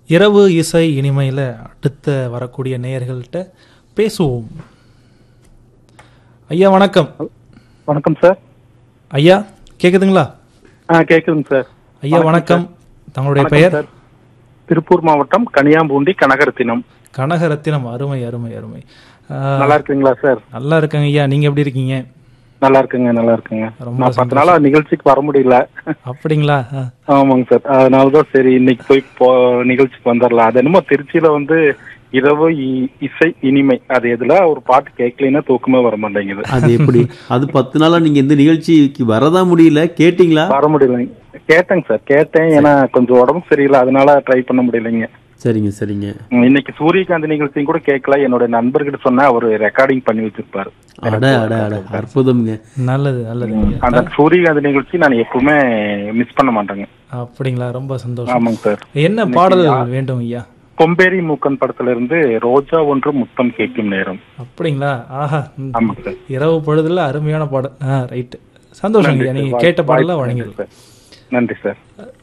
இரவு இசை இனிமையில் அடுத்த வரக்கூடிய நேயர்கள்ட்ட பேசுவோம் ஐயா வணக்கம் வணக்கம் சார் ஐயா கேக்குதுங்களா ஆ கேக்குதுங்க சார் ஐயா வணக்கம் தங்களுடைய வணக்கம் பெயர் சார். திருப்பூர் மாவட்டம் கனியாம்பூண்டி கனகரத்தினம் கனகரத்தினம் அருமை அருமை அருமை ஆ, நல்லா இருக்குங்களா சார் நல்லா இருக்கேங்க ஐயா நீங்க எப்படி இருக்கீங்க நல்லா இருக்குங்க நல்லா இருக்குங்க ரொம்ப நான் பத்து நாளா நிகழ்ச்சிக்கு வர முடியல அப்படிங்களா ஆ, ஆமாங்க சார் அதனாலதான் சரி இன்னைக்கு போய் போ நிகழ்ச்சிக்கு வந்துடலாம் அது என்னமோ திருச்சியில வந்து இரவு இ- இசை இனிமை அது எதுல ஒரு பாட்டு கேட்கலைன்னா தூக்கமே வர மாட்டேங்குது அது எப்படி அது பத்து நாளா நீங்க இந்த நிகழ்ச்சிக்கு வரதா முடியல கேட்டீங்களா வர முடியலைங்க கேட்டேங்க சார் கேட்டேன் ஏன்னா கொஞ்சம் உடம்பு சரியில்லை அதனால ட்ரை பண்ண முடியலைங்க சரிங்க சரிங்க ம், இன்னைக்கு சூரியகாந்த் நிகழ்ச்சியும் கூட கேட்கல என்னோட நண்பர்கிட்ட சொன்னா அவர் ரெக்கார்டிங் பண்ணி வச்சிருப்பாரு அட அட அட அற்புதம்ங்க நல்லது நல்லது ஐயா. அந்த சூரியகாந்த் நிகழ்ச்சி நான் எப்பவுமே மிஸ் பண்ண மாட்டேங்க அப்படிங்களா ரொம்ப சந்தோஷம் ஆமாங்க சார் என்ன பாடல் வேண்டும் ஐயா கொம்பேரி மூக்கன் படத்துல இருந்து ரோஜா ஒன்று முத்தம் கேட்கும் நேரம் அப்படிங்களா ஆஹா ம். ஆமாங்க சார் இரவு பொழுதுல அருமையான பாடல் ஆ ரைட்டு சந்தோஷம் ஐயா நீங்க கேட்ட பாடல வழங்கிடலாம் சார் நன்றி சார்